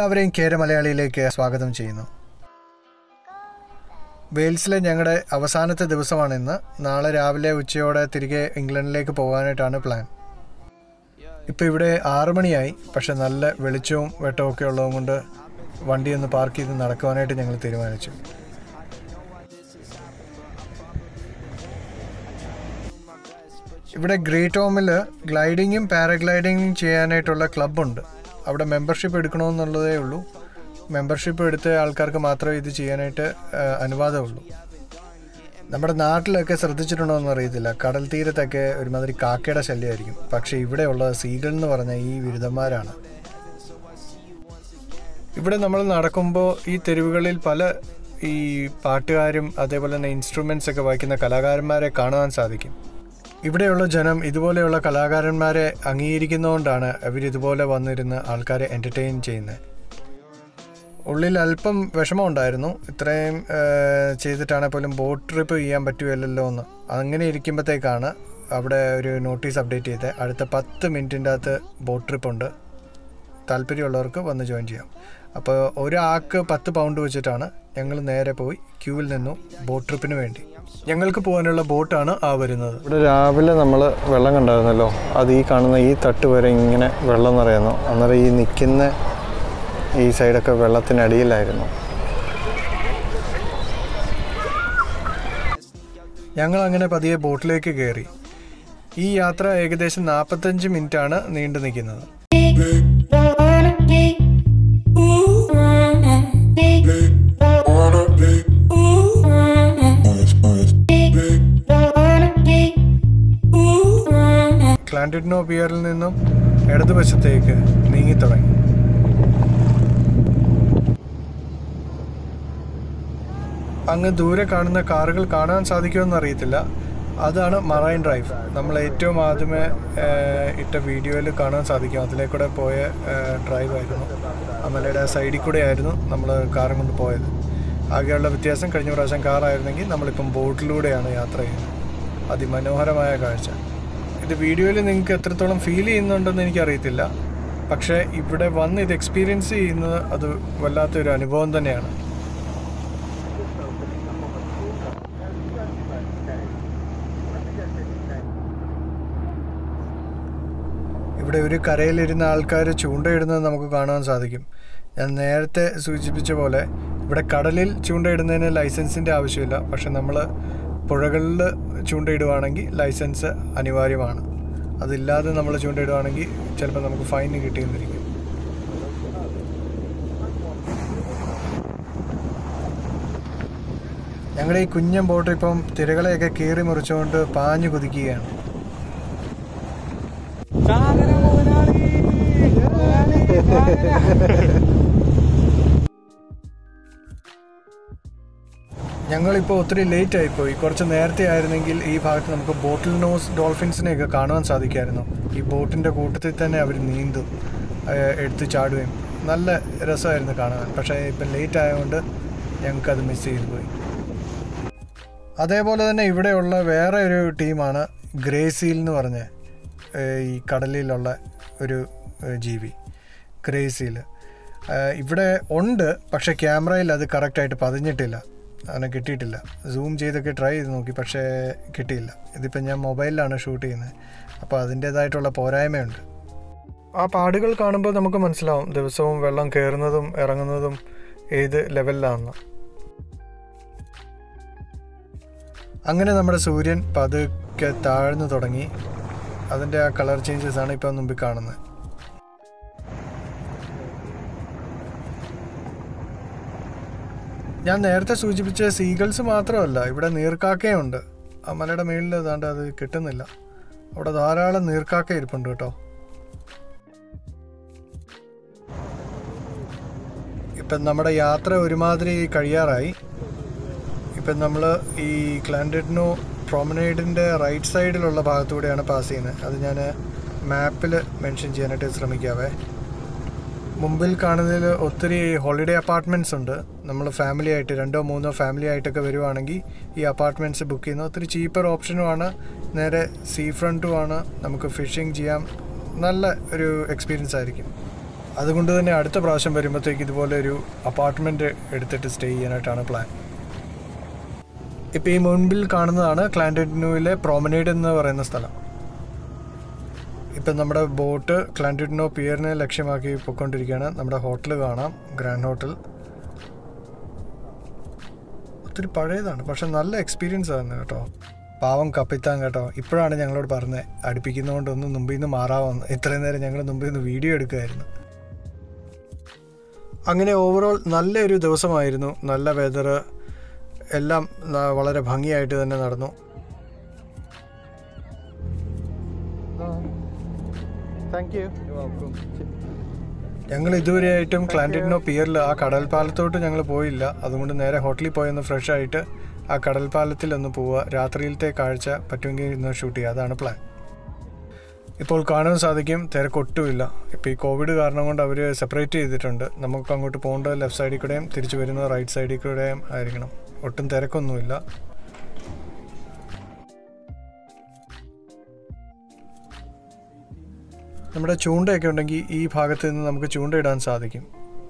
എല്ലാവരെയും കേര മലയാളിയിലേക്ക് സ്വാഗതം ചെയ്യുന്നു വെയിൽസിലെ ഞങ്ങളുടെ അവസാനത്തെ ദിവസമാണ് ഇന്ന് നാളെ രാവിലെ ഉച്ചയോടെ തിരികെ ഇംഗ്ലണ്ടിലേക്ക് പോകാനായിട്ടാണ് പ്ലാൻ ഇപ്പോൾ ഇവിടെ ആറ് മണിയായി പക്ഷെ നല്ല വെളിച്ചവും വെട്ടവും ഒക്കെ ഉള്ളതും കൊണ്ട് വണ്ടി ഒന്ന് പാർക്ക് ചെയ്ത് നടക്കുവാനായിട്ട് ഞങ്ങൾ തീരുമാനിച്ചു ഇവിടെ ഗ്രേറ്റ് ഹോമിൽ ഗ്ലൈഡിങ്ങും പാരഗ്ലൈഡിങ്ങും ചെയ്യാനായിട്ടുള്ള ക്ലബ്ബുണ്ട് അവിടെ മെമ്പർഷിപ്പ് എടുക്കണമെന്നുള്ളതേ ഉള്ളൂ മെമ്പർഷിപ്പ് എടുത്ത ആൾക്കാർക്ക് മാത്രമേ ഇത് ചെയ്യാനായിട്ട് ആ, അനുവാദമുള്ളൂ നമ്മുടെ നാട്ടിലൊക്കെ ശ്രദ്ധിച്ചിട്ടുണ്ടോ എന്ന് അറിയത്തില്ല കടൽ തീരത്തൊക്കെ ഒരുമാതിരി കാക്കയുടെ ശല്യമായിരിക്കും പക്ഷേ ഇവിടെയുള്ള സീകൾ എന്ന് പറഞ്ഞ ഈ ബിരുദന്മാരാണ് ഇവിടെ നമ്മൾ നടക്കുമ്പോൾ ഈ തെരുവുകളിൽ പല ഈ പാട്ടുകാരും അതേപോലെ തന്നെ ഇൻസ്ട്രുമെൻസ് ഒക്കെ വായിക്കുന്ന കലാകാരന്മാരെ കാണുവാൻ സാധിക്കും ഇവിടെയുള്ള ജനം ഇതുപോലെയുള്ള കലാകാരന്മാരെ അംഗീകരിക്കുന്നതുകൊണ്ടാണ് അവരിതുപോലെ വന്നിരുന്ന് ആൾക്കാരെ എൻ്റർടൈൻ ചെയ്യുന്നത് ഉള്ളിൽ അല്പം വിഷമമുണ്ടായിരുന്നു ഇത്രയും ഏഹ്, ചെയ്തിട്ടാണെ പോലും ബോട്ട് ട്രിപ്പ് ചെയ്യാൻ പറ്റുമല്ലോ എന്ന് അങ്ങനെ ഇരിക്കുമ്പോഴത്തേക്കാണ് അവിടെ ഒരു നോട്ടീസ് അപ്ഡേറ്റ് ചെയ്തത് അടുത്ത പത്ത് മിനിറ്റിൻ്റെ അകത്ത് ബോട്ട് ട്രിപ്പ് ഉണ്ട് താല്പര്യമുള്ളവർക്ക് വന്ന് ജോയിൻ ചെയ്യാം അപ്പോൾ ഒരാൾക്ക് പത്ത് പൗണ്ട് വെച്ചിട്ടാണ് ഞങ്ങൾ നേരെ പോയി ക്യൂവിൽ നിന്നു ബോട്ട് ട്രിപ്പിന് വേണ്ടി ഞങ്ങൾക്ക് പോകാനുള്ള ബോട്ടാണ് ആ വരുന്നത് ഇവിടെ രാവിലെ നമ്മൾ വെള്ളം കണ്ടായിരുന്നല്ലോ അത് ഈ കാണുന്ന ഈ തട്ട് വരെ ഇങ്ങനെ വെള്ളം നിറയുന്നു അന്നേരം ഈ നിൽക്കുന്ന ഈ സൈഡൊക്കെ വെള്ളത്തിനടിയിലായിരുന്നു ഞങ്ങൾ അങ്ങനെ പതിയെ ബോട്ടിലേക്ക് കയറി ഈ യാത്ര ഏകദേശം നാൽപ്പത്തഞ്ച് മിനിറ്റാണ് നീണ്ടു നിൽക്കുന്നത് ക്ലാൻഡിഡ്നോ പിയറിൽ നിന്നും ഇടതുവശത്തേക്ക് നീങ്ങിത്തുടങ്ങി അങ്ങ് ദൂരെ കാണുന്ന കാറുകൾ കാണാൻ സാധിക്കുമെന്ന് അറിയത്തില്ല അതാണ് മറൈൻ ഡ്രൈവ് നമ്മൾ ഏറ്റവും ആദ്യമേ ഏഹ്, ഇട്ട വീഡിയോയിൽ കാണാൻ സാധിക്കും അതിലേക്കൂടെ പോയ ഏഹ്, ഡ്രൈവ് ആയിരുന്നു ആ മലയുടെ സൈഡിൽ കൂടെ ആയിരുന്നു നമ്മൾ കാറും കൊണ്ട് പോയത് ആകെയുള്ള വ്യത്യാസം കഴിഞ്ഞ പ്രാവശ്യം കാറായിരുന്നെങ്കിൽ നമ്മളിപ്പം ബോട്ടിലൂടെയാണ് യാത്ര ചെയ്യുന്നത് അതിമനോഹരമായ കാഴ്ച ഇത് വീഡിയോയിൽ നിങ്ങൾക്ക് എത്രത്തോളം ഫീൽ ചെയ്യുന്നുണ്ടെന്ന് എനിക്കറിയത്തില്ല പക്ഷേ ഇവിടെ വന്ന് ഇത് എക്സ്പീരിയൻസ് ചെയ്യുന്നത് അത് വല്ലാത്തൊരു അനുഭവം തന്നെയാണ് ഇവിടെ ഒരു കരയിലിരുന്ന ആൾക്കാർ ചൂണ്ടയിടുന്നത് നമുക്ക് കാണാൻ സാധിക്കും ഞാൻ നേരത്തെ സൂചിപ്പിച്ച പോലെ ഇവിടെ കടലിൽ ചൂണ്ടയിടുന്നതിന് ലൈസൻസിൻ്റെ ആവശ്യമില്ല പക്ഷെ നമ്മൾ പുഴകളിൽ ചൂണ്ടയിടുവാണെങ്കിൽ ലൈസൻസ് അനിവാര്യമാണ് അതില്ലാതെ നമ്മൾ ചൂണ്ടയിടുവാണെങ്കിൽ ചിലപ്പോൾ നമുക്ക് ഫൈൻ കിട്ടിയെന്നിരിക്കും ഞങ്ങളുടെ ഈ കുഞ്ഞൻ ബോട്ട് ഇപ്പം തിരകളെയൊക്കെ കീറി മുറിച്ചുകൊണ്ട് പാഞ്ഞു കുതിക്കുകയാണ് ഞങ്ങളിപ്പോൾ ഒത്തിരി ലേറ്റ് ആയിപ്പോയി കുറച്ച് നേരത്തെ ആയിരുന്നെങ്കിൽ ഈ ഭാഗത്ത് നമുക്ക് ബോട്ടിൽ നോസ് ഡോൾഫിൻസിനെയൊക്കെ കാണുവാൻ സാധിക്കുമായിരുന്നു ഈ ബോട്ടിൻ്റെ കൂട്ടത്തിൽ തന്നെ അവർ നീന്തും ഏഹ് എടുത്ത് ചാടുകയും നല്ല രസമായിരുന്നു കാണാൻ പക്ഷേ ഇപ്പം ലേറ്റ് ആയതുകൊണ്ട് ഞങ്ങൾക്കത് മിസ് ചെയ്തു പോയി അതേപോലെ തന്നെ ഇവിടെയുള്ള വേറെ ഒരു ടീമാണ് ഗ്രേസീൽ എന്ന് പറഞ്ഞ ഏഹ് ഈ കടലിലുള്ള ഒരു ഏഹ് ജീവി ഗ്രേസീൽ ഇവിടെ ഉണ്ട് പക്ഷേ ക്യാമറയിൽ അത് കറക്റ്റായിട്ട് പതിഞ്ഞിട്ടില്ല അങ്ങനെ കിട്ടിയിട്ടില്ല സൂം ചെയ്തൊക്കെ ട്രൈ ചെയ്ത് നോക്കി പക്ഷേ കിട്ടിയില്ല ഇതിപ്പോൾ ഞാൻ മൊബൈലിലാണ് ഷൂട്ട് ചെയ്യുന്നത് അപ്പോൾ അതിൻ്റേതായിട്ടുള്ള പോരായ്മയുണ്ട് ആ പാടുകൾ കാണുമ്പോൾ നമുക്ക് മനസ്സിലാവും ദിവസവും വെള്ളം കയറുന്നതും ഇറങ്ങുന്നതും ഏത് ലെവലിലാണെന്ന് അങ്ങനെ നമ്മുടെ സൂര്യൻ പതുക്കെ താഴ്ന്നു തുടങ്ങി അതിൻ്റെ ആ കളർ ചേഞ്ചസ് ആണ് ഇപ്പോൾ മുമ്പിൽ കാണുന്നത് ഞാൻ നേരത്തെ സൂചിപ്പിച്ച സീഗൾസ് മാത്രമല്ല ഇവിടെ നീർക്കാക്കയുണ്ട് ആ മലയുടെ മേളിൽ ഏതാണ്ട് അത് കിട്ടുന്നില്ല അവിടെ ധാരാളം നീർക്കാക്ക ഇരിപ്പുണ്ട് കേട്ടോ ഇപ്പം നമ്മുടെ യാത്ര ഒരുമാതിരി കഴിയാറായി ഇപ്പം നമ്മൾ ഈ ക്ലാൻഡിഡ്നോ പ്രൊമനേഡിൻ്റെ റൈറ്റ് സൈഡിലുള്ള ഭാഗത്തൂടെയാണ് പാസ് ചെയ്യുന്നത് അത് ഞാൻ മാപ്പിൽ മെൻഷൻ ചെയ്യാനായിട്ട് ശ്രമിക്കാവേ മുമ്പിൽ കാണുന്നതിൽ ഒത്തിരി ഹോളിഡേ അപ്പാർട്ട്മെൻറ്റ്സ് ഉണ്ട് നമ്മൾ ഫാമിലി ആയിട്ട് രണ്ടോ മൂന്നോ ഫാമിലി ആയിട്ടൊക്കെ വരുവാണെങ്കിൽ ഈ അപ്പാർട്ട്മെൻറ്റ്സ് ബുക്ക് ചെയ്യുന്ന ഒത്തിരി ചീപ്പർ ഓപ്ഷനുമാണ് നേരെ സീ ഫ്രണ്ടുമാണ് നമുക്ക് ഫിഷിങ് ചെയ്യാം നല്ല ഒരു എക്സ്പീരിയൻസ് ആയിരിക്കും അതുകൊണ്ട് തന്നെ അടുത്ത പ്രാവശ്യം വരുമ്പോഴത്തേക്ക് ഇതുപോലെ ഒരു അപ്പാർട്ട്മെൻറ്റ് എടുത്തിട്ട് സ്റ്റേ ചെയ്യാനായിട്ടാണ് പ്ലാൻ ഇപ്പോൾ ഈ മുൻപിൽ കാണുന്നതാണ് ക്ലാൻഡിനോയിലെ പ്രോമനേഡ് എന്ന് പറയുന്ന സ്ഥലം ഇപ്പം നമ്മുടെ ബോട്ട് ക്ലാൻഡിനോ പിയറിനെ ലക്ഷ്യമാക്കി പൊയ്ക്കൊണ്ടിരിക്കുകയാണ് നമ്മുടെ ഹോട്ടൽ കാണാം ഗ്രാൻഡ് ഹോട്ടൽ ഒത്തിരി പഴയതാണ് പക്ഷെ നല്ല എക്സ്പീരിയൻസ് ആണ് കേട്ടോ പാവം കപ്പിത്താൻ കേട്ടോ ഇപ്പോഴാണ് ഞങ്ങളോട് പറഞ്ഞത് അടുപ്പിക്കുന്നതുകൊണ്ട് ഒന്ന് മുമ്പിൽ നിന്ന് മാറാമെന്ന് ഇത്രയും നേരം ഞങ്ങൾ മുമ്പിൽ നിന്ന് വീഡിയോ എടുക്കുമായിരുന്നു അങ്ങനെ ഓവറോൾ നല്ലൊരു ദിവസമായിരുന്നു നല്ല വെതർ എല്ലാം ന- വളരെ ഭംഗിയായിട്ട് തന്നെ നടന്നു താങ്ക് യു ഞങ്ങൾ ഇതുവരെയായിട്ടും ക്ലാൻഡിനോ പിയറിൽ ആ കടൽ പാലത്തോട്ട് ഞങ്ങൾ പോയില്ല അതുകൊണ്ട് നേരെ ഹോട്ടലിൽ പോയൊന്ന് ഫ്രഷ് ആയിട്ട് ആ കടൽ പാലത്തിൽ ഒന്ന് പോവുക രാത്രിയിലത്തെ കാഴ്ച പറ്റുമെങ്കിൽ ഇന്ന് ഷൂട്ട് ചെയ്യുക അതാണ് പ്ലാൻ ഇപ്പോൾ കാണാൻ സാധിക്കും തിരക്കൊട്ടുമില്ല ഇപ്പോൾ ഈ കോവിഡ് കാരണം കൊണ്ട് അവർ സെപ്പറേറ്റ് ചെയ്തിട്ടുണ്ട് നമുക്ക് അങ്ങോട്ട് പോകേണ്ടത് ലെഫ്റ്റ് സൈഡിൽ കൂടെയും തിരിച്ചു വരുന്നത് റൈറ്റ് സൈഡിൽ കൂടെയും ആയിരിക്കണം ഒട്ടും തിരക്കൊന്നുമില്ല നമ്മുടെ ചൂണ്ടയൊക്കെ ഉണ്ടെങ്കിൽ ഈ ഭാഗത്ത് നിന്ന് നമുക്ക് ചൂണ്ടയിടാൻ സാധിക്കും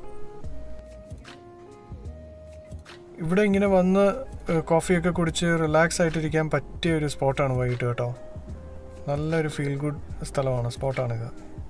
ഇവിടെ ഇങ്ങനെ വന്ന് ഏഹ്, കോഫിയൊക്കെ കുടിച്ച് റിലാക്സ് ആയിട്ടിരിക്കാൻ പറ്റിയ ഒരു സ്പോട്ടാണ് വൈകിട്ട് കേട്ടോ നല്ലൊരു ഫീൽ ഗുഡ് സ്ഥലമാണ് സ്പോട്ടാണിത്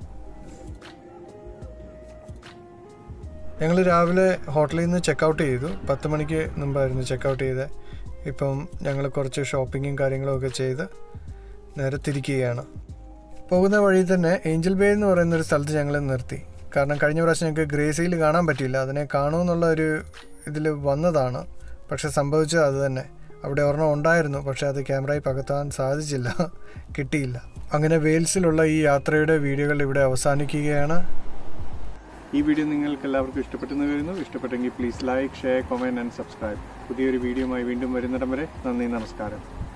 ഞങ്ങൾ രാവിലെ ഹോട്ടലിൽ നിന്ന് ചെക്കൗട്ട് ചെയ്തു പത്ത് മണിക്ക് മുമ്പായിരുന്നു ചെക്കൗട്ട് ചെയ്തത് ഇപ്പം ഞങ്ങൾ കുറച്ച് ഷോപ്പിങ്ങും കാര്യങ്ങളും ഒക്കെ ചെയ്ത് നേരെ തിരിക്കുകയാണ് പോകുന്ന വഴി തന്നെ ഏഞ്ചൽ ബേ എന്ന് പറയുന്ന ഒരു സ്ഥലത്ത് ഞങ്ങൾ നിർത്തി കാരണം കഴിഞ്ഞ പ്രാവശ്യം ഞങ്ങൾക്ക് ഗ്രേസിയിൽ കാണാൻ പറ്റിയില്ല അതിനെ കാണുമെന്നുള്ള ഒരു ഇതിൽ വന്നതാണ് പക്ഷെ സംഭവിച്ചത് അത് തന്നെ അവിടെ ഒരെണ്ണം ഉണ്ടായിരുന്നു പക്ഷെ അത് ക്യാമറയിൽ പകർത്താൻ സാധിച്ചില്ല കിട്ടിയില്ല അങ്ങനെ വെയിൽസിലുള്ള ഈ യാത്രയുടെ വീഡിയോകൾ ഇവിടെ അവസാനിക്കുകയാണ് ഈ വീഡിയോ നിങ്ങൾക്ക് എല്ലാവർക്കും ഇഷ്ടപ്പെട്ടെന്ന് വരുന്നു ഇഷ്ടപ്പെട്ടെങ്കിൽ please like share comment and subscribe പുതിയൊരു വീഡിയോയുമായി വീണ്ടും വരുന്നിടം വരെ നന്ദി നമസ്കാരം